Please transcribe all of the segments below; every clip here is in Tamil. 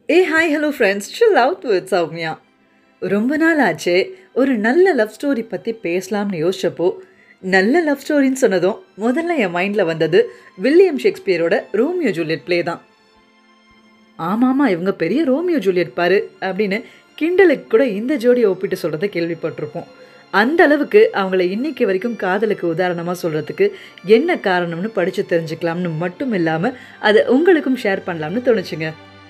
A hi hello friends chill out with Soumya ரொம்ப நாள் ஆச்சே ஒரு நல்ல லவ் ஸ்டோரி பற்றி பேசலாம்னு யோசிச்சப்போ நல்ல லவ் ஸ்டோரின்னு சொன்னதும் முதல்ல என் மைண்டில் வந்தது வில்லியம் ஷேக்ஸ்பியரோட ரோமியோ ஜூலியட் ப்ளே தான் ஆமாமா இவங்க பெரிய ரோமியோ ஜூலியட் பாரு அப்படின்னு கிண்டலுக்கு கூட இந்த ஜோடியை ஒப்பிட்டு சொல்கிறத கேள்விப்பட்டிருப்போம் அந்த அளவுக்கு அவங்கள இன்னைக்கு வரைக்கும் காதலுக்கு உதாரணமாக சொல்கிறதுக்கு என்ன காரணம்னு படித்து தெரிஞ்சுக்கலாம்னு மட்டும் இல்லாமல் அதை உங்களுக்கும் ஷேர் பண்ணலாம்னு தோணுச்சுங்க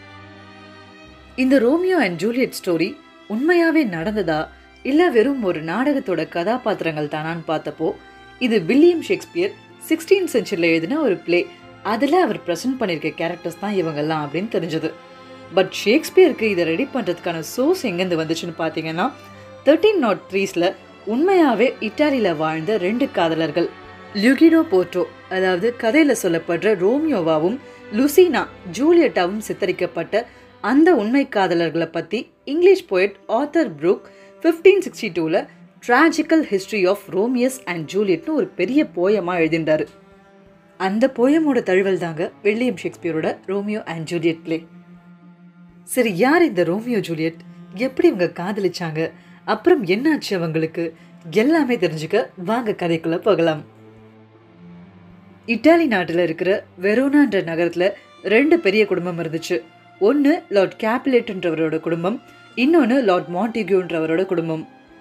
இந்த ரோமியோ அண்ட் ஜூலியட் ஸ்டோரி உண்மையாவே நடந்ததா இல்ல வெறும் ஒரு நாடகத்தோட கதாபாத்திரங்கள் தானான்னு பார்த்தப்போ இது வில்லியம் ஷேக்ஸ்பியர் சிக்ஸ்டீன் செஞ்சுரியில் எழுதின ஒரு ப்ளே அதில் அவர் ப்ரெசென்ட் பண்ணியிருக்க கேரக்டர்ஸ் தான் இவங்கெல்லாம் அப்படின்னு தெரிஞ்சது பட் ஷேக்ஸ்பியருக்கு இதை ரெடி பண்ணுறதுக்கான சோர்ஸ் எங்கேருந்து வந்துச்சுன்னு பார்த்தீங்கன்னா தேர்ட்டீன் நாட் த்ரீஸில் உண்மையாகவே இட்டாலியில் வாழ்ந்த ரெண்டு காதலர்கள் லுகிடோ போர்ட்டோ அதாவது கதையில் சொல்லப்படுற ரோமியோவாவும் லுசினா ஜூலியட்டாவும் சித்தரிக்கப்பட்ட அந்த உண்மை காதலர்களை பற்றி English poet author Brooke fifteen sixty டூவில் tragical history of Romeus and ஜூலியட்னு ஒரு பெரிய போயமாக எழுதிண்டாரு அந்த போயமோட தழுவல் தாங்க வில்லியம் ஷேக்ஸ்பியரோட ரோமியோ அண்ட் ஜூலியட் ப்ளே சரி யார் இந்த ரோமியோ ஜூலியட் எப்படி இவங்க காதலிச்சாங்க அப்புறம் என்னாச்சு அவங்களுக்கு எல்லாமே தெரிஞ்சுக்க வாங்க கதைக்குள்ள போகலாம் இட்டாலி நாட்டில் இருக்கிற வெரோனான்ற நகரத்தில் ரெண்டு பெரிய குடும்பம் இருந்துச்சு ஒன்று லார்ட் கேப்லேட்ன்றவரோட குடும்பம் இன்னொன்று லார்ட் மாண்டிகியூன்றவரோட குடும்பம்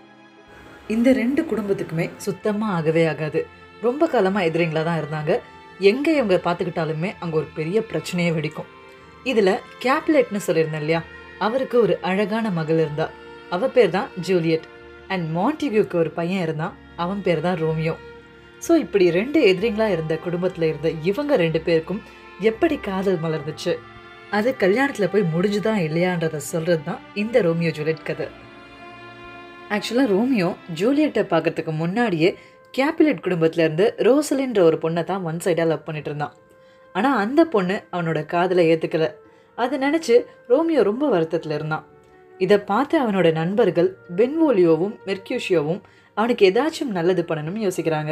இந்த ரெண்டு குடும்பத்துக்குமே சுத்தமாக ஆகவே ஆகாது ரொம்ப காலமாக எதிரிங்களாக தான் இருந்தாங்க எங்கே இவங்க பார்த்துக்கிட்டாலுமே அங்கே ஒரு பெரிய பிரச்சனையே வெடிக்கும் இதில் கேப்லேட்னு சொல்லியிருந்தேன் இல்லையா அவருக்கு ஒரு அழகான மகள் இருந்தா அவ பேர் தான் ஜூலியட் அண்ட் மாண்டிகியூக்கு ஒரு பையன் இருந்தான் அவன் பேர் தான் ரோமியோ ஸோ இப்படி ரெண்டு எதிரிங்களாக இருந்த குடும்பத்தில் இருந்த இவங்க ரெண்டு பேருக்கும் எப்படி காதல் மலர்ந்துச்சு அது கல்யாணத்தில் போய் முடிஞ்சுதான் இல்லையான்றத சொல்கிறது தான் இந்த ரோமியோ ஜூலியட் கதை ஆக்சுவலாக ரோமியோ ஜூலியட்டை பார்க்கறதுக்கு முன்னாடியே கேபிலட் குடும்பத்துல இருந்து ரோசலின்ற ஒரு பொண்ணை தான் ஒன் சைடாக லவ் பண்ணிட்டு இருந்தான் ஆனால் அந்த பொண்ணு அவனோட காதலை ஏற்றுக்கல அதை நினச்சி ரோமியோ ரொம்ப வருத்தத்தில் இருந்தான் இதை பார்த்து அவனோட நண்பர்கள் பென்வோலியோவும் மெர்க்யூஷியோவும் அவனுக்கு ஏதாச்சும் நல்லது பண்ணணும்னு யோசிக்கிறாங்க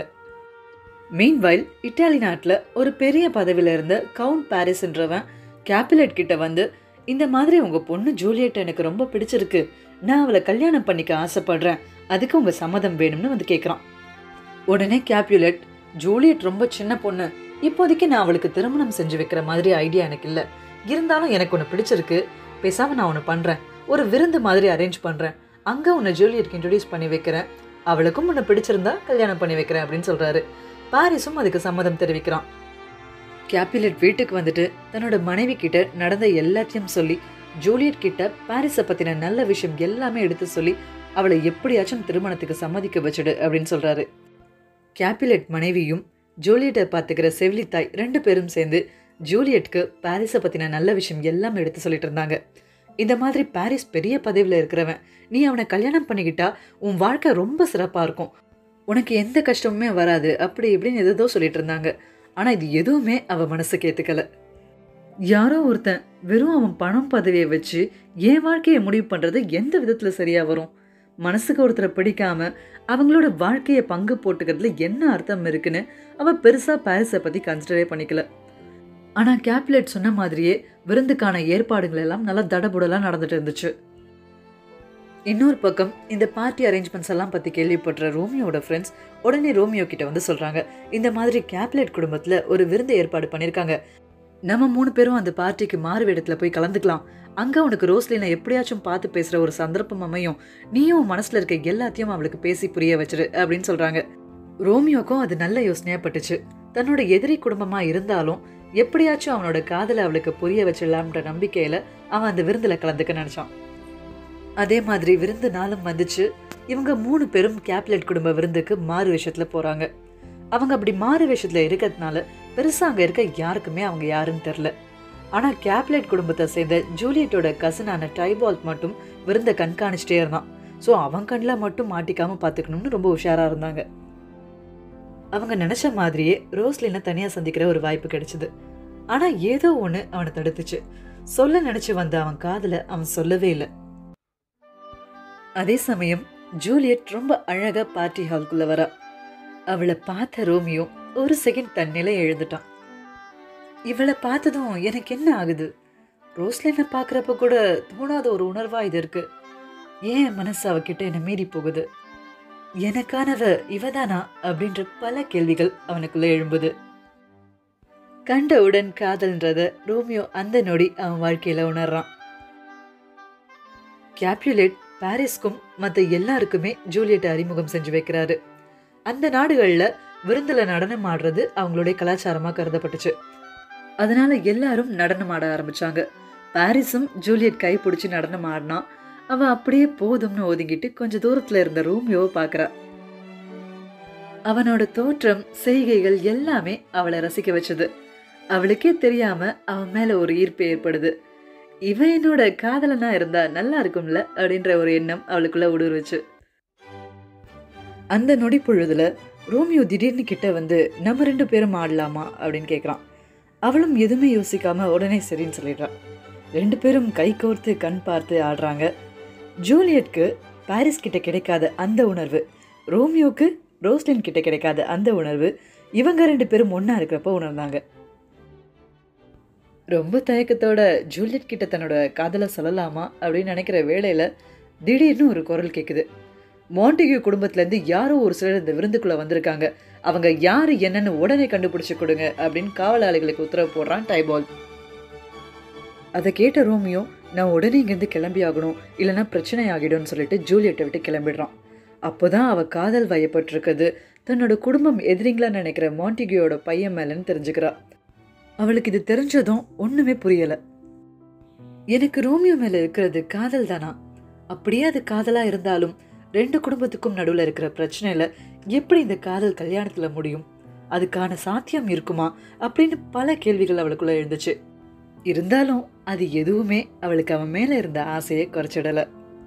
மீன்வைல் இட்டாலி நாட்டில் ஒரு பெரிய பதவியில் இருந்த கவுண்ட் பாரிஸ்ன்றவன் கேபிலட் கிட்ட வந்து இந்த மாதிரி உங்கள் பொண்ணு ஜூலியட் எனக்கு ரொம்ப பிடிச்சிருக்கு நான் அவளை கல்யாணம் பண்ணிக்க ஆசைப்படுறேன் அதுக்கு உங்கள் சம்மதம் வேணும்னு வந்து கேட்குறான் உடனே கேப்யுலட் ஜூலியட் ரொம்ப சின்ன பொண்ணு இப்போதைக்கு நான் அவளுக்கு திருமணம் செஞ்சு வைக்கிற மாதிரி ஐடியா எனக்கு இல்லை இருந்தாலும் எனக்கு ஒன்று பிடிச்சிருக்கு பேசாமல் நான் ஒன்று பண்ணுறேன் ஒரு விருந்து மாதிரி அரேஞ்ச் பண்ணுறேன் அங்கே உன்னை ஜூலியட்க்கு இன்ட்ரடியூஸ் பண்ணி வைக்கிறேன் அவளுக்கும் உன்னை பிடிச்சிருந்தா கல்யாணம் பண்ணி வைக்கிறேன் அப்படின்னு சொல்கிறாரு பாரிஸும் அதுக்கு சம்மதம் தெரிவிக்கிறான் கேபிலட் வீட்டுக்கு வந்துட்டு தன்னோட மனைவி கிட்ட நடந்த எல்லாத்தையும் சொல்லி ஜூலியட் கிட்ட பாரிஸை பற்றின நல்ல விஷயம் எல்லாமே எடுத்து சொல்லி அவளை எப்படியாச்சும் திருமணத்துக்கு சம்மதிக்க வச்சுடு அப்படின்னு சொல்கிறாரு கேபிலட் மனைவியும் ஜூலியட்டை பார்த்துக்கிற செவிலித்தாய் ரெண்டு பேரும் சேர்ந்து ஜூலியட்க்கு பாரிஸை பற்றின நல்ல விஷயம் எல்லாம் எடுத்து சொல்லிட்டு இருந்தாங்க இந்த மாதிரி பாரிஸ் பெரிய பதவியில் இருக்கிறவன் நீ அவனை கல்யாணம் பண்ணிக்கிட்டா உன் வாழ்க்கை ரொம்ப சிறப்பாக இருக்கும் உனக்கு எந்த கஷ்டமுமே வராது அப்படி இப்படின்னு எதோ சொல்லிட்டு இருந்தாங்க ஆனால் இது எதுவுமே அவன் மனசுக்கு ஏற்றுக்கல யாரோ ஒருத்தன் வெறும் அவன் பணம் பதவியை வச்சு என் வாழ்க்கையை முடிவு பண்ணுறது எந்த விதத்தில் சரியாக வரும் மனசுக்கு ஒருத்தரை பிடிக்காம அவங்களோட வாழ்க்கையை பங்கு போட்டுக்கிறதுல என்ன அர்த்தம் இருக்குன்னு அவ பெருசா பாரிஸை பத்தி கன்சிடரே பண்ணிக்கல ஆனா கேப்லெட் சொன்ன மாதிரியே விருந்துக்கான ஏற்பாடுகள் எல்லாம் நல்லா தடபுடலாம் நடந்துட்டு இருந்துச்சு இன்னொரு பக்கம் இந்த பார்ட்டி அரேஞ்ச்மெண்ட்ஸ் எல்லாம் பத்தி கேள்விப்படுற ரோமியோட ஃப்ரெண்ட்ஸ் உடனே ரோமியோ கிட்ட வந்து சொல்றாங்க இந்த மாதிரி கேப்லெட் குடும்பத்துல ஒரு விருந்து ஏற்பாடு பண்ணிருக்காங்க நம்ம மூணு பேரும் அந்த பார்ட்டிக்கு மாறு வேடத்துல போய் கலந்துக்கலாம் அங்க உனக்கு ரோஸ்லினை எப்படியாச்சும் பார்த்து பேசுற ஒரு சந்தர்ப்பம் அமையும் நீயும் உன் மனசுல இருக்க எல்லாத்தையும் அவளுக்கு பேசி புரிய வச்சிரு அப்படின்னு சொல்றாங்க ரோமியோக்கும் அது நல்ல யோசனையா பட்டுச்சு தன்னோட எதிரி குடும்பமா இருந்தாலும் எப்படியாச்சும் அவனோட காதலை அவளுக்கு புரிய வச்சிடலாம்ன்ற நம்பிக்கையில அவன் அந்த விருந்துல கலந்துக்க நினைச்சான் அதே மாதிரி விருந்து நாளும் வந்துச்சு இவங்க மூணு பேரும் கேப்லெட் குடும்ப விருந்துக்கு மாறு விஷயத்துல போறாங்க அவங்க அப்படி மாறு விஷயத்துல இருக்கிறதுனால பெருசா அங்க இருக்க யாருக்குமே அவங்க யாருன்னு தெரில ஆனா கேப்லெட் குடும்பத்தை சேர்ந்த ஜூலியட்டோட கசனான டைபால்ட் மட்டும் விருந்த கண்காணிச்சிட்டே இருந்தான் ஸோ அவன் கண்ணில் மட்டும் மாட்டிக்காம பார்த்துக்கணும்னு ரொம்ப உஷாரா இருந்தாங்க அவங்க நினைச்ச மாதிரியே ரோஸ்லினை தனியா சந்திக்கிற ஒரு வாய்ப்பு கிடைச்சது ஆனா ஏதோ ஒண்ணு அவனை தடுத்துச்சு சொல்ல நினைச்சு வந்த அவன் காதுல அவன் சொல்லவே இல்லை அதே சமயம் ஜூலியட் ரொம்ப அழகா பார்ட்டி ஹால்குள்ள வரா அவளை பார்த்த ரோமியோ ஒரு செகண்ட் தன் நிலை எழுந்துட்டான் இவளை பார்த்ததும் எனக்கு என்ன ஆகுது ரோஸ்லினை பார்க்குறப்ப கூட தோணாத ஒரு உணர்வா இது இருக்கு ஏன் என் மனசு அவகிட்ட என்னை மீறி போகுது எனக்கானவ இவதானா அப்படின்ற பல கேள்விகள் அவனுக்குள்ள எழும்புது கண்டவுடன் காதல்ன்றத ரோமியோ அந்த நொடி அவன் வாழ்க்கையில உணர்றான் கேப்யுலேட் பாரிஸ்க்கும் மற்ற எல்லாருக்குமே ஜூலியட்டை அறிமுகம் செஞ்சு வைக்கிறாரு அந்த நாடுகளில் விருந்தில் நடனம் ஆடுறது அவங்களுடைய கலாச்சாரமாக கருதப்பட்டுச்சு அதனால எல்லாரும் நடனம் ஆட ஆரம்பிச்சாங்க பாரிஸும் ஜூலியட் கை பிடிச்சி நடனம் ஆடினா அவ அப்படியே போதும்னு ஒதுங்கிட்டு கொஞ்ச தூரத்துல இருந்த ரோமியோவை பார்க்கறா அவனோட தோற்றம் செய்கைகள் எல்லாமே அவளை ரசிக்க வச்சது அவளுக்கே தெரியாம அவன் மேல ஒரு ஈர்ப்பு ஏற்படுது இவன் என்னோட காதலனா இருந்தா நல்லா இருக்கும்ல அப்படின்ற ஒரு எண்ணம் அவளுக்குள்ள ஊடுருவச்சு அந்த நொடி பொழுதுல ரோமியோ திடீர்னு கிட்ட வந்து நம்ம ரெண்டு பேரும் ஆடலாமா அப்படின்னு கேட்குறான் அவளும் எதுவுமே யோசிக்காம உடனே சரின்னு சொல்லிடுறான் ரெண்டு பேரும் கை கோர்த்து கண் பார்த்து ஆடுறாங்க ஜூலியட்க்கு பாரிஸ் கிட்ட கிடைக்காத அந்த உணர்வு ரோமியோக்கு ரோஸ்லின் கிட்ட கிடைக்காத அந்த உணர்வு இவங்க ரெண்டு பேரும் ஒண்ணா இருக்கிறப்ப உணர்ந்தாங்க ரொம்ப தயக்கத்தோட ஜூலியட் கிட்ட தன்னோட காதலை சொல்லலாமா அப்படின்னு நினைக்கிற வேளையில திடீர்னு ஒரு குரல் கேட்குது மாண்டிகியூ குடும்பத்திலேருந்து யாரோ ஒரு சிலர் இந்த விருந்துக்குள்ள வந்திருக்காங்க அவங்க யாரு என்னன்னு உடனே கண்டுபிடிச்சு கொடுங்க அப்படின்னு காவலாளிகளுக்கு உத்தரவு போடுறான் டைபால் அதை கேட்ட ரோமியோ நான் உடனே இங்கேருந்து கிளம்பி ஆகணும் இல்லைன்னா பிரச்சனை ஆகிடும்னு சொல்லிட்டு ஜூலியட்டை விட்டு கிளம்பிடுறான் அப்போதான் அவ காதல் வயப்பட்டிருக்குது தன்னோட குடும்பம் எதிரிங்களா நினைக்கிற மாண்டிகியோட பையன் மேலன்னு தெரிஞ்சுக்கிறா அவளுக்கு இது தெரிஞ்சதும் ஒண்ணுமே புரியல எனக்கு ரோமியோ மேல இருக்கிறது காதல் தானா அப்படியே அது காதலா இருந்தாலும் ரெண்டு குடும்பத்துக்கும் நடுவுல இருக்கிற பிரச்சனையில எப்படி இந்த காதல் கல்யாணத்துல முடியும் அதுக்கான சாத்தியம் இருக்குமா அப்படின்னு பல கேள்விகள் அவளுக்குள்ள எழுந்துச்சு இருந்தாலும் அது எதுவுமே அவளுக்கு அவன் மேல இருந்த ஆசையை குறைச்சிடல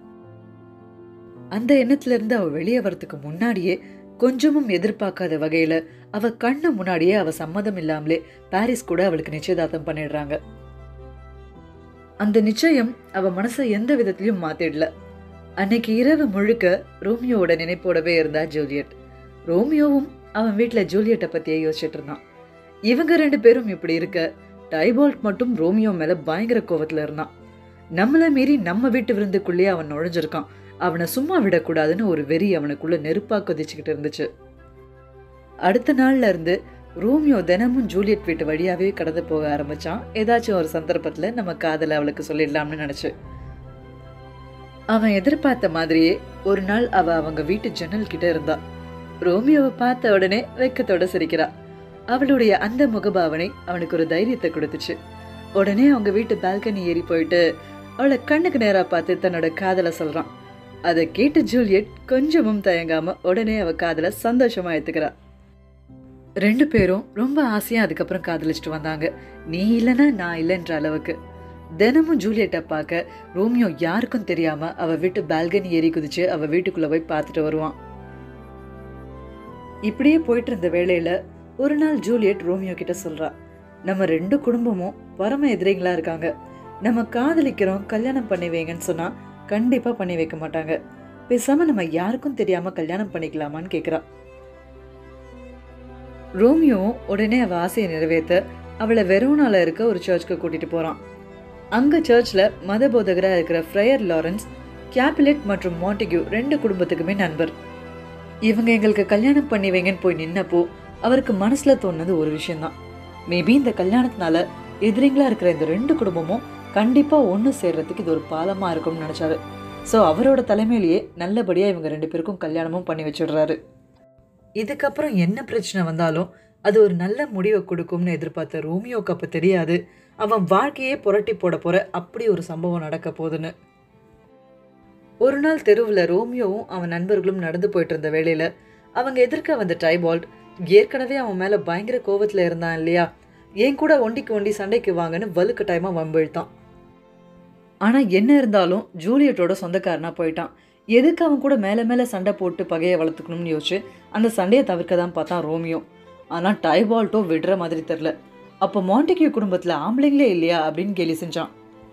அந்த எண்ணத்துல இருந்து அவ வெளியே வரதுக்கு முன்னாடியே கொஞ்சமும் எதிர்பார்க்காத வகையில அவ கண்ணு முன்னாடியே அவ சம்மதம் இல்லாமலே பாரிஸ் கூட அவளுக்கு நிச்சயதார்த்தம் பண்ணிடுறாங்க அந்த நிச்சயம் அவ மனசை எந்த விதத்திலையும் மாத்திடல அன்னைக்கு இரவு முழுக்க ரோமியோவோட நினைப்போடவே இருந்தா ஜூலியட் ரோமியோவும் அவன் வீட்டுல ஜூலியட்டை பத்தியே யோசிச்சுட்டு இருந்தான் இவங்க ரெண்டு பேரும் இப்படி இருக்க டைபால்ட் மட்டும் ரோமியோ மேல பயங்கர கோவத்துல இருந்தான் நம்மள மீறி நம்ம வீட்டு விருந்துக்குள்ளேயே அவன் நுழைஞ்சிருக்கான் அவனை சும்மா விடக்கூடாதுன்னு ஒரு வெறி அவனுக்குள்ள நெருப்பா கொதிச்சுக்கிட்டு இருந்துச்சு அடுத்த நாள்ல இருந்து ரோமியோ தினமும் ஜூலியட் வீட்டு வழியாவே கடந்து போக ஆரம்பிச்சான் ஏதாச்சும் ஒரு சந்தர்ப்பத்துல நம்ம காதலை அவளுக்கு சொல்லிடலாம்னு நினைச்சு அவன் எதிர்பார்த்த மாதிரியே ஒரு நாள் அவ அவங்க வீட்டு ஜன்னல் கிட்ட இருந்தா ரோமியோவை பார்த்த உடனே வெக்கத்தோட சிரிக்கிறா அவளுடைய அந்த முகபாவனை அவனுக்கு ஒரு தைரியத்தை கொடுத்துச்சு உடனே அவங்க வீட்டு பால்கனி ஏறி போயிட்டு அவளை கண்ணுக்கு நேரா பார்த்து தன்னோட காதலை சொல்றான் அதை கேட்டு ஜூலியட் கொஞ்சமும் தயங்காம உடனே அவ காதலை சந்தோஷமா எடுத்துக்கிறா ரெண்டு பேரும் ரொம்ப ஆசையா அதுக்கப்புறம் காதலிச்சுட்டு வந்தாங்க நீ இல்லைன்னா நான் இல்லைன்ற அளவுக்கு தினமும் ஜூலியட்டை பார்க்க ரோமியோ யாருக்கும் தெரியாம அவ வீட்டு பால்கனி ஏறி குதிச்சு அவ வீட்டுக்குள்ள போய் பார்த்துட்டு வருவான் இப்படியே போயிட்டு இருந்த வேளையில ஒரு நாள் ஜூலியட் ரோமியோ கிட்ட சொல்றா நம்ம ரெண்டு குடும்பமும் பரம எதிரிங்களா இருக்காங்க நம்ம காதலிக்கிறோம் கல்யாணம் பண்ணி வைங்கன்னு சொன்னா கண்டிப்பா பண்ணி வைக்க மாட்டாங்க பேசாம நம்ம யாருக்கும் தெரியாம கல்யாணம் பண்ணிக்கலாமான்னு கேக்குறா ரோமியோவும் உடனே அவ ஆசையை நிறைவேற்ற அவளை வெரோனால இருக்க ஒரு சர்ச்சுக்கு கூட்டிட்டு போறான் அங்க சர்ச்ல மத போதகரா இருக்கிற ஃப்ரையர் லாரன்ஸ் கேபிலெட் மற்றும் மாண்டிகியூ ரெண்டு குடும்பத்துக்குமே நண்பர் இவங்க எங்களுக்கு கல்யாணம் பண்ணி வைங்கன்னு போய் நின்னப்போ அவருக்கு மனசுல தோணுது ஒரு விஷயம்தான் மேபி இந்த கல்யாணத்தினால எதிரிங்களா இருக்கிற இந்த ரெண்டு குடும்பமும் கண்டிப்பா ஒன்று சேர்றதுக்கு இது ஒரு பாலமா இருக்கும்னு நினைச்சாரு ஸோ அவரோட தலைமையிலேயே நல்லபடியா இவங்க ரெண்டு பேருக்கும் கல்யாணமும் பண்ணி வச்சிடுறாரு இதுக்கப்புறம் என்ன பிரச்சனை வந்தாலும் அது ஒரு நல்ல முடிவை கொடுக்கும்னு எதிர்பார்த்த ரோமியோக்கு அப்ப தெரியாது அவன் வாழ்க்கையே புரட்டி போட போற அப்படி ஒரு சம்பவம் நடக்க போகுதுன்னு ஒரு நாள் தெருவில் ரோமியோவும் அவன் நண்பர்களும் நடந்து போயிட்டு இருந்த வேளையில அவங்க எதிர்க்க வந்த டைபால்ட் ஏற்கனவே அவன் மேல பயங்கர கோவத்துல இருந்தான் இல்லையா என் கூட ஒண்டிக்கு ஒண்டி சண்டைக்கு வாங்கன்னு வலுக்கட்டாயமா வம்பிழுத்தான் ஆனா என்ன இருந்தாலும் ஜூலியட்டோட சொந்தக்காரனா போயிட்டான் எதுக்கு அவன் கூட மேல மேல சண்டை போட்டு பகையை வளர்த்துக்கணும்னு யோசிச்சு அந்த சண்டையை தவிர்க்க தான் பார்த்தான் ரோமியோ ஆனா டைபால்ட்டோ விடுற மாதிரி தெரில அப்போ மாண்டிகியூ குடும்பத்துல ஆம்பளைங்களே இல்லையா அப்படின்னு கேலி செஞ்சான்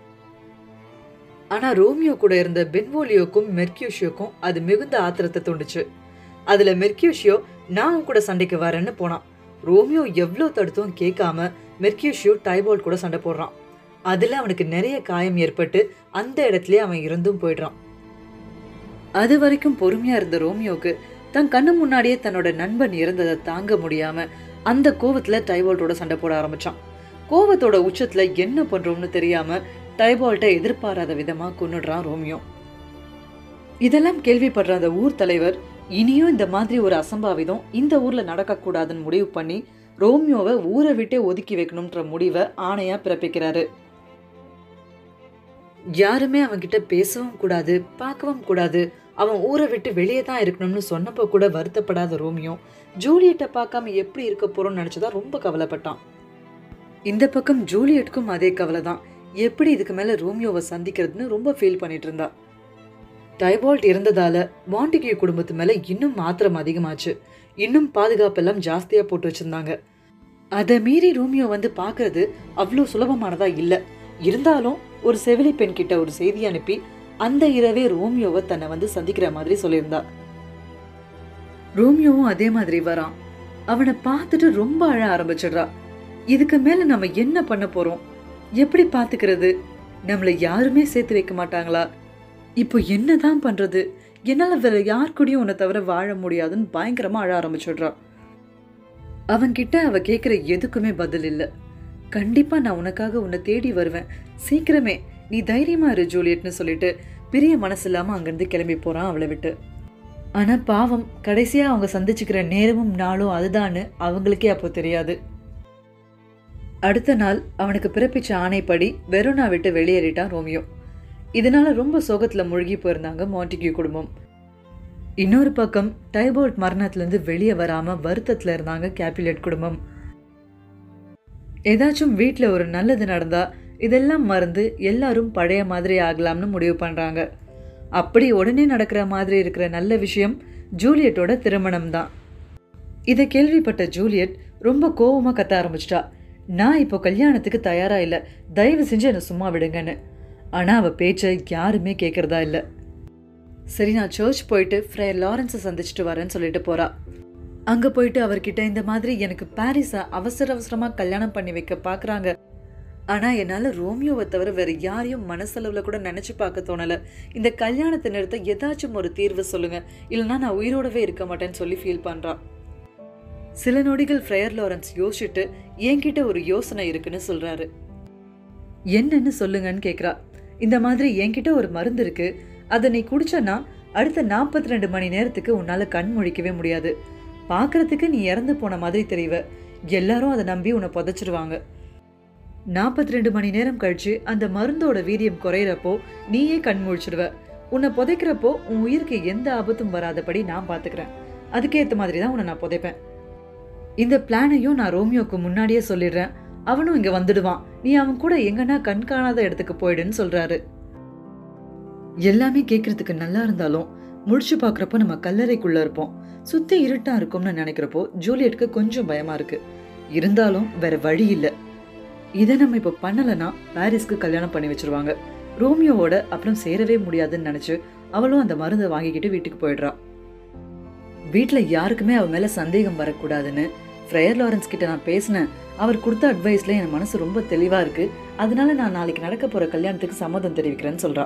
ஆனா ரோமியோ கூட இருந்த பென்வோலியோக்கும் மெர்க்யூஷியோக்கும் அது மிகுந்த ஆத்திரத்தை தோண்டுச்சு அதுல மெர்க்யூஷியோ நான் உன் கூட சண்டைக்கு வரேன்னு போனான் ரோமியோ எவ்வளோ தடுத்தும் கேட்காம மெர்க்யூஷியோ டைபால்ட் கூட சண்டை போடுறான் அதுல அவனுக்கு நிறைய காயம் ஏற்பட்டு அந்த இடத்துலயே அவன் இருந்தும் போயிடுறான் அது வரைக்கும் பொறுமையா இருந்த ரோமியோக்கு தன் கண்ணு முன்னாடியே தன்னோட நண்பன் இறந்ததை தாங்க முடியாம அந்த கோவத்துல டைபால்ட்டோட சண்டை போட ஆரம்பிச்சான் கோவத்தோட உச்சத்துல என்ன பண்றோம்னு தெரியாம டைபால்ட்டை எதிர்பாராத விதமா கொன்னுடுறான் ரோமியோ இதெல்லாம் கேள்விப்படுற அந்த ஊர் தலைவர் இனியும் இந்த மாதிரி ஒரு அசம்பாவிதம் இந்த ஊர்ல நடக்கக்கூடாதுன்னு முடிவு பண்ணி ரோமியோவை ஊரை விட்டே ஒதுக்கி வைக்கணும்ன்ற முடிவை ஆணையா பிறப்பிக்கிறாரு யாருமே அவன்கிட்ட பேசவும் கூடாது பார்க்கவும் கூடாது அவன் ஊரை விட்டு வெளியே தான் இருக்கணும்னு சொன்னப்போ கூட வருத்தப்படாத ரோமியோ ஜூலியட்டை பார்க்காம எப்படி இருக்க போறோம்னு நினைச்சதா ரொம்ப கவலைப்பட்டான் இந்த பக்கம் ஜூலியட்டுக்கும் அதே கவலை தான் எப்படி இதுக்கு மேல ரோமியோவை சந்திக்கிறதுன்னு ரொம்ப ஃபீல் பண்ணிட்டு இருந்தா டைபால்ட் இருந்ததால மாண்டிகியூ குடும்பத்து மேல இன்னும் மாத்திரம் அதிகமாச்சு இன்னும் பாதுகாப்பெல்லாம் ஜாஸ்தியா போட்டு வச்சிருந்தாங்க அதை மீறி ரோமியோ வந்து பார்க்கறது அவ்வளோ சுலபமானதா இல்ல இருந்தாலும் ஒரு செவிலி பெண் கிட்ட ஒரு செய்தி அனுப்பி அந்த இரவே ரோமியோவை தன்னை வந்து சந்திக்கிற மாதிரி சொல்லியிருந்தா ரோமியோவும் அதே மாதிரி வரான் அவனை பார்த்துட்டு ரொம்ப அழ ஆரம்பிச்சிடுறா இதுக்கு மேல நம்ம என்ன பண்ண போறோம் எப்படி பாத்துக்கிறது நம்மளை யாருமே சேர்த்து வைக்க மாட்டாங்களா இப்போ என்னதான் பண்றது என்னால வேற யார் கூடயும் உன்னை தவிர வாழ முடியாதுன்னு பயங்கரமா அழ ஆரம்பிச்சிடுறா அவன்கிட்ட அவ கேக்குற எதுக்குமே பதில் இல்ல கண்டிப்பா நான் உனக்காக உன்னை தேடி வருவேன் சீக்கிரமே நீ தைரியமா இரு ஜூலியட்னு சொல்லிட்டு பெரிய மனசு இல்லாம அங்கிருந்து கிளம்பி போறான் அவளை விட்டு ஆனா பாவம் கடைசியா அவங்க சந்திச்சுக்கிற நேரமும் நாளும் அதுதான்னு அவங்களுக்கே அப்போ தெரியாது அடுத்த நாள் அவனுக்கு பிறப்பிச்ச ஆணைப்படி வெரோனா விட்டு வெளியேறிட்டான் ரோமியோ இதனால ரொம்ப சோகத்துல மூழ்கி போயிருந்தாங்க மாண்டிகியூ குடும்பம் இன்னொரு பக்கம் டைபோல்ட் மரணத்திலிருந்து வெளியே வராம வருத்தத்துல இருந்தாங்க கேபிலட் குடும்பம் ஏதாச்சும் வீட்ல ஒரு நல்லது நடந்தா இதெல்லாம் மறந்து எல்லாரும் பழைய மாதிரி ஆகலாம்னு முடிவு பண்றாங்க அப்படி உடனே நடக்கிற மாதிரி இருக்கிற நல்ல விஷயம் ஜூலியட்டோட திருமணம் தான் இதை கேள்விப்பட்ட ஜூலியட் ரொம்ப கோவமா கத்த ஆரம்பிச்சிட்டா நான் இப்போ கல்யாணத்துக்கு தயாரா இல்ல தயவு செஞ்சு என்னை சும்மா விடுங்கன்னு ஆனா அவ பேச்சை யாருமே கேட்கறதா இல்ல சரி நான் சர்ச் போயிட்டு ஃப்ரேயர் லாரன்ஸை சந்திச்சுட்டு வரேன்னு சொல்லிட்டு போறா அங்க போயிட்டு அவர்கிட்ட இந்த மாதிரி எனக்கு பாரிஸை அவசர அவசரமா கல்யாணம் பண்ணி வைக்க பாக்குறாங்க ஆனா என்னால ரோமியோவை தவிர வேற யாரையும் மனசளவுல கூட நினைச்சு பார்க்க தோணல இந்த கல்யாணத்தை நிறுத்த ஏதாச்சும் ஒரு தீர்வு சொல்லுங்க இல்லைன்னா நான் உயிரோடவே இருக்க மாட்டேன்னு சொல்லி ஃபீல் பண்றா சில நொடிகள் ஃப்ரேயர் லாரன்ஸ் யோசிச்சுட்டு என்கிட்ட ஒரு யோசனை இருக்குன்னு சொல்றாரு என்னன்னு சொல்லுங்கன்னு கேக்குறா இந்த மாதிரி என்கிட்ட ஒரு மருந்து இருக்கு அதை நீ குடிச்சனா அடுத்த நாற்பத்தி ரெண்டு மணி நேரத்துக்கு உன்னால கண் முழிக்கவே முடியாது பார்க்கறதுக்கு நீ இறந்து போன மாதிரி தெரிவ எல்லாரும் அதை நம்பி உன்னை புதைச்சிருவாங்க நாற்பத்தி ரெண்டு மணி நேரம் கழிச்சு அந்த மருந்தோட வீரியம் குறையிறப்போ நீயே கண் முழிச்சிடுவ உன்னை புதைக்கிறப்போ உன் உயிருக்கு எந்த ஆபத்தும் வராதபடி நான் பாத்துக்கிறேன் அதுக்கேற்ற மாதிரி தான் உன்னை நான் புதைப்பேன் இந்த பிளானையும் நான் ரோமியோக்கு முன்னாடியே சொல்லிடுறேன் அவனும் இங்க வந்துடுவான் நீ அவன் கூட எங்கன்னா கண் காணாத இடத்துக்கு போயிடுன்னு சொல்றாரு எல்லாமே கேட்கறதுக்கு நல்லா இருந்தாலும் முடிச்சு பார்க்குறப்போ நம்ம கல்லறைக்குள்ள இருப்போம் சுத்தி இருட்டா இருக்கும்னு நினைக்கிறப்போ ஜூலியட்க்கு கொஞ்சம் பயமா இருக்கு இருந்தாலும் வேற வழி இல்ல இதை நம்ம இப்போ பண்ணலைன்னா பாரிஸ்க்கு கல்யாணம் பண்ணி வச்சிருவாங்க ரோமியோவோட அப்புறம் சேரவே முடியாதுன்னு நினைச்சு அவளும் அந்த மருந்தை வாங்கிக்கிட்டு வீட்டுக்கு போயிடுறா வீட்ல யாருக்குமே அவ மேல சந்தேகம் வரக்கூடாதுன்னு ஃப்ரேயர் லாரன்ஸ் கிட்ட நான் பேசினேன் அவர் கொடுத்த அட்வைஸ்ல என் மனசு ரொம்ப தெளிவா இருக்கு அதனால நான் நாளைக்கு நடக்க போற கல்யாணத்துக்கு சம்மதம் தெரிவிக்கிறேன்னு சொல்றா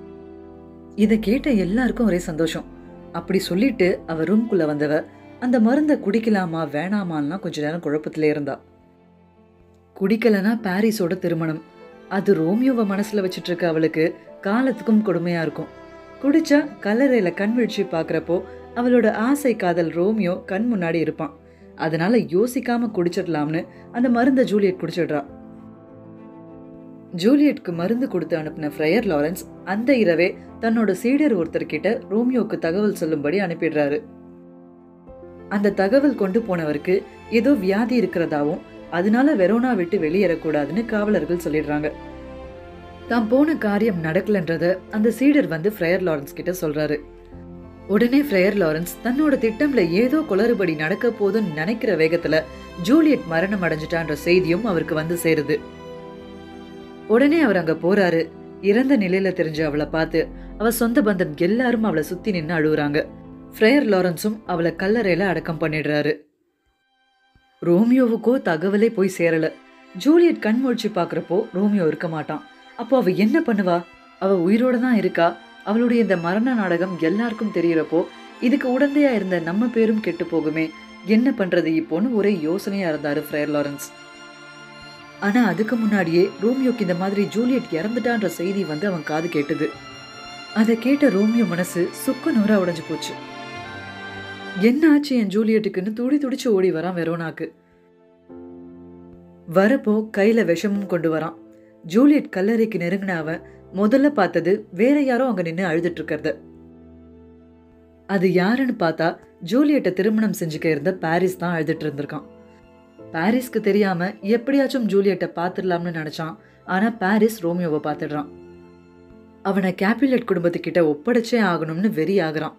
இதை கேட்ட எல்லாருக்கும் ஒரே சந்தோஷம் அப்படி சொல்லிட்டு அவ ரூம்குள்ள வந்தவ அந்த மருந்தை குடிக்கலாமா வேணாமான்லாம் கொஞ்ச நேரம் குழப்பத்திலே இருந்தா குடிக்கலனா பாரிஸோட திருமணம் அது ரோமியோவை மனசுல வச்சிட்டு இருக்க அவளுக்கு காலத்துக்கும் கொடுமையா இருக்கும் குடிச்சா கல்லறையில கண் விழிச்சு பாக்குறப்போ அவளோட ஆசை காதல் ரோமியோ கண் முன்னாடி இருப்பான் அதனால யோசிக்காம குடிச்சிடலாம்னு அந்த மருந்தை ஜூலியட் குடிச்சிடுறா ஜூலியட்க்கு மருந்து கொடுத்து அனுப்பின ஃப்ரையர் லாரன்ஸ் அந்த இரவே தன்னோட சீடர் ஒருத்தர்கிட்ட ரோமியோக்கு தகவல் சொல்லும்படி அனுப்பிடுறாரு அந்த தகவல் கொண்டு போனவருக்கு ஏதோ வியாதி இருக்கிறதாவும் அதனால வெரோனா விட்டு வெளியேறக்கூடாதுன்னு காவலர்கள் சொல்லிடுறாங்க தாம் போன காரியம் நடக்கலன்றத அந்த சீடர் வந்து ஃப்ரையர் லாரன்ஸ் கிட்ட சொல்றாரு உடனே ஃப்ரையர் லாரன்ஸ் தன்னோட திட்டம்ல ஏதோ குளறுபடி நடக்க போதுன்னு நினைக்கிற வேகத்துல ஜூலியட் மரணம் அடைஞ்சிட்டான்ற செய்தியும் அவருக்கு வந்து சேருது உடனே அவர் அங்க போறாரு இறந்த நிலையில தெரிஞ்ச அவளை பார்த்து அவ சொந்த பந்தம் எல்லாரும் அவளை சுத்தி நின்னு அழுகுறாங்க ஃப்ரேயர் லாரன்ஸும் அவளை கல்லறையில அடக்கம் பண்ணிடுறாரு ரோமியோவுக்கோ தகவலே போய் சேரல ஜூலியட் கண் முழிச்சு பார்க்குறப்போ ரோமியோ இருக்க மாட்டான் அப்போ அவ என்ன பண்ணுவா அவ உயிரோட தான் இருக்கா அவளுடைய இந்த மரண நாடகம் எல்லாருக்கும் தெரியறப்போ இதுக்கு உடந்தையா இருந்த நம்ம பேரும் கெட்டு போகுமே என்ன பண்றது இப்போன்னு ஒரே யோசனையா இருந்தாரு ஃப்ரேர் லாரன்ஸ் ஆனா அதுக்கு முன்னாடியே ரோமியோக்கு இந்த மாதிரி ஜூலியட் இறந்துட்டான்ற செய்தி வந்து அவன் காது கேட்டது அதை கேட்ட ரோமியோ மனசு சுக்கு நூறா உடைஞ்சு போச்சு என்ன ஆச்சு என் ஜூலியட்டுக்குன்னு துடி துடிச்சு ஓடி வரான் வெரோனாக்கு வரப்போ கையில விஷமும் கொண்டு வரான் ஜூலியட் கல்லறைக்கு நெருங்கின அவன் முதல்ல பார்த்தது வேற யாரோ அங்க நின்று அழுதுட்டு இருக்கிறது அது யாருன்னு பார்த்தா ஜூலியட்டை திருமணம் செஞ்சுக்க இருந்த பாரிஸ் தான் அழுதுட்டு இருந்திருக்கான் பாரிஸ்க்கு தெரியாம எப்படியாச்சும் ஜூலியட்டை பார்த்துடலாம்னு நினைச்சான் ஆனா பாரிஸ் ரோமியோவை பார்த்துடுறான் அவனை கேபிலட் குடும்பத்துக்கிட்ட ஒப்படைச்சே ஆகணும்னு வெறி ஆகுறான்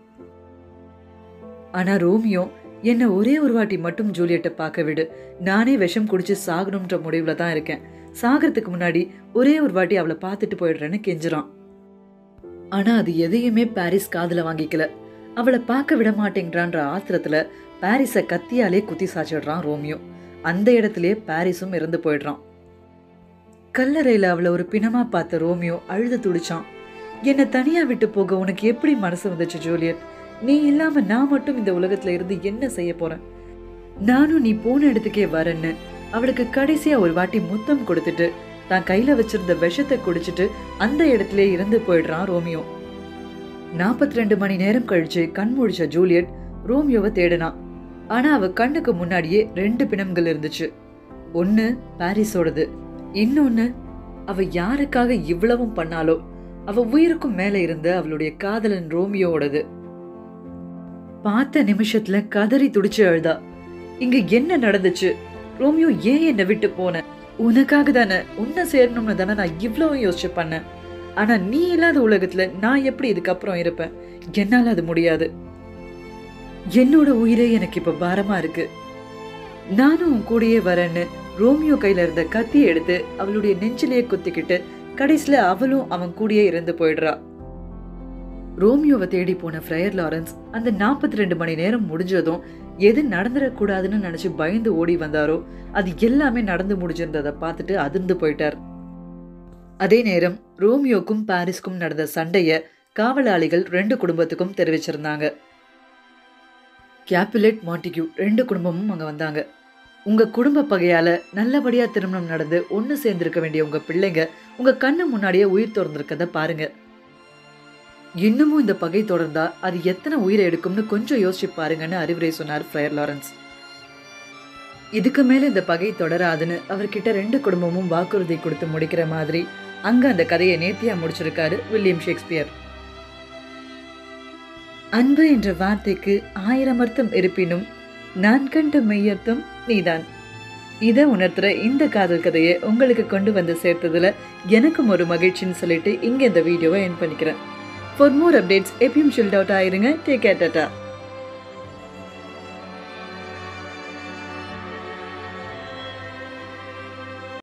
ஆனா ரோமியோ என்ன ஒரே ஒரு வாட்டி மட்டும் ஜூலியட்டை பார்க்க விடு நானே விஷம் குடிச்சு சாகணும்ன்ற முடிவுல தான் இருக்கேன் சாகிறதுக்கு முன்னாடி ஒரே ஒரு வாட்டி அவளை பார்த்துட்டு போயிடுறேன்னு கெஞ்சுறான் ஆனா அது எதையுமே பாரிஸ் காதுல வாங்கிக்கல அவளை பார்க்க விட மாட்டேங்கிறான்ற ஆத்திரத்துல பாரிஸை கத்தியாலே குத்தி சாச்சிடுறான் ரோமியோ அந்த இடத்திலே பாரிஸும் இறந்து போயிடுறான் கல்லறையில அவளை ஒரு பிணமா பார்த்த ரோமியோ அழுது துடிச்சான் என்னை தனியா விட்டு போக உனக்கு எப்படி மனசு வந்துச்சு ஜூலியட் நீ இல்லாம நான் மட்டும் இந்த உலகத்துல இருந்து என்ன செய்ய போறேன் நானும் நீ போன இடத்துக்கே வரேன்னு அவளுக்கு கடைசியா ஒரு வாட்டி முத்தம் கொடுத்துட்டு தான் கையில வச்சிருந்த விஷத்தை குடிச்சிட்டு அந்த இடத்திலே இறந்து போயிடுறான் ரோமியோ நாற்பத்தி ரெண்டு மணி நேரம் கழிச்சு கண் முழிச்ச ஜூலியட் ரோமியோவை தேடினான் ஆனா அவ கண்ணுக்கு முன்னாடியே ரெண்டு பிணம்கள் இருந்துச்சு ஒன்னு பாரிஸோடது இன்னொன்னு அவ யாருக்காக இவ்வளவும் பண்ணாலோ அவ உயிருக்கும் மேல இருந்த அவளுடைய காதலன் ரோமியோவோடது பார்த்த நிமிஷத்துல கதறி துடிச்சு அழுதா இங்க என்ன நடந்துச்சு ரோமியோ ஏன் என்னை விட்டு போன உனக்காக தானே உன்னை சேரணும்னு தானே நான் இவ்வளவு யோசிச்சு பண்ணேன் ஆனா நீ இல்லாத உலகத்துல நான் எப்படி இதுக்கப்புறம் இருப்பேன் என்னால அது முடியாது என்னோட உயிரே எனக்கு இப்ப பாரமா இருக்கு நானும் உன் கூடயே வரேன்னு ரோமியோ கையில இருந்த கத்தி எடுத்து அவளுடைய நெஞ்சிலேயே குத்திக்கிட்டு கடைசியில அவளும் அவன் கூடயே இறந்து போயிடுறா ரோமியோவை தேடி போன ஃப்ரையர் லாரன்ஸ் அந்த நாற்பத்தி ரெண்டு மணி நேரம் முடிஞ்சதும் எது நடந்துடக்கூடாதுன்னு நினைச்சு பயந்து ஓடி வந்தாரோ அது எல்லாமே நடந்து முடிஞ்சிருந்ததை பார்த்துட்டு அதிர்ந்து போயிட்டார் அதே நேரம் ரோமியோக்கும் பாரிஸ்க்கும் நடந்த சண்டைய காவலாளிகள் ரெண்டு குடும்பத்துக்கும் தெரிவிச்சிருந்தாங்க கேப்புலெட் மாண்டிக்யூ ரெண்டு குடும்பமும் அங்க வந்தாங்க உங்க குடும்ப பகையால நல்லபடியா திருமணம் நடந்து ஒன்னு சேர்ந்திருக்க வேண்டிய உங்க பிள்ளைங்க உங்க கண்ணு முன்னாடியே உயிர் திறந்திருக்கத பாருங்க இன்னமும் இந்த பகை தொடர்ந்தா அது எத்தனை உயிரை எடுக்கும்னு கொஞ்சம் யோசிச்சு பாருங்கன்னு அறிவுரை சொன்னார் ஃப்ரையர் லாரன்ஸ் இதுக்கு மேல இந்த பகை தொடராதுன்னு அவர்கிட்ட ரெண்டு குடும்பமும் வாக்குறுதி கொடுத்து முடிக்கிற மாதிரி அங்க அந்த கதையை நேர்த்தியா முடிச்சிருக்காரு வில்லியம் ஷேக்ஸ்பியர் அன்பு என்ற வார்த்தைக்கு ஆயிரம் அர்த்தம் இருப்பினும் நான் கண்ட மெய்யர்த்தம் நீதான் இதை உணர்த்துற இந்த காதல் கதையை உங்களுக்கு கொண்டு வந்து சேர்த்ததுல எனக்கும் ஒரு மகிழ்ச்சின்னு சொல்லிட்டு இங்க இந்த வீடியோவை என் பண்ணிக்கிறேன் ஃபார் மோர் அப்டேட்ஸ் எப்பயும் ஷில்ட் அவுட் ஆயிருங்க டேக் கேர் டாட்டா